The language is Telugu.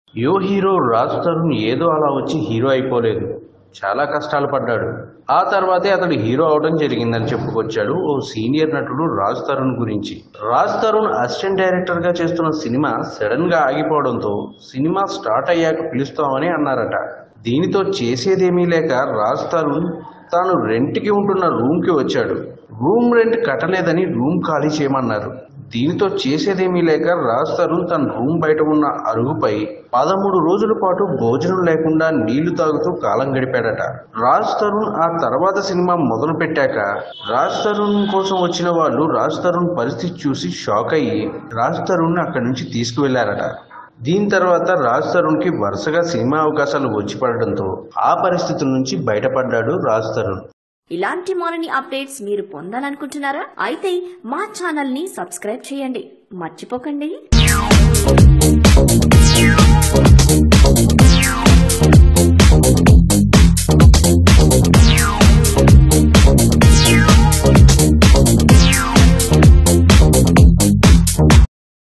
యో హీరో రాజ్ తరుణ్ ఏదో అలా వచ్చి హీరో అయిపోలేదు చాలా కష్టాలు పడ్డాడు ఆ తర్వాతే అతడు హీరో అవడం జరిగిందని చెప్పుకొచ్చాడు ఓ సీనియర్ నటుడు రాజ్ తరుణ్ గురించి రాజ్ తరుణ్ అసిస్టెంట్ డైరెక్టర్ గా చేస్తున్న సినిమా సడన్ గా ఆగిపోవడంతో సినిమా స్టార్ట్ అయ్యాక పిలుస్తామని అన్నారట దీనితో చేసేదేమీ లేక రాజ్ తరుణ్ తాను రెంట్కి ఉంటున్న రూమ్కి వచ్చాడు రూమ్ రెంట్ కట్టలేదని రూమ్ ఖాళీ చేయమన్నారు దీనితో చేసేదేమీ లేక రాజ్ తరుణ్ తన రూమ్ బయట ఉన్న అరుగుపై పదమూడు రోజుల పాటు భోజనం లేకుండా నీళ్లు తాగుతూ కాలం గడిపాడట రాజ్ తరుణ్ ఆ తర్వాత సినిమా మొదలు పెట్టాక రాజ్ తరుణ్ కోసం వచ్చిన వాళ్ళు రాజ్ తరుణ్ పరిస్థితి చూసి షాక్ అయ్యి రాజ్ తరుణ్ అక్కడి నుంచి తీసుకువెళ్లారట దీని తర్వాత రాజ్ తరుణ్ కి వరుసగా సినిమా అవకాశాలు వచ్చి పడడంతో ఆ పరిస్థితుల నుంచి బయటపడ్డాడు రాజ్ తరుణ్ ఇలాంటి మరిన్ని అప్డేట్స్ మీరు పొందాలనుకుంటున్నారా అయితే మా ఛానల్ ని సబ్స్క్రైబ్ చేయండి మర్చిపోకండి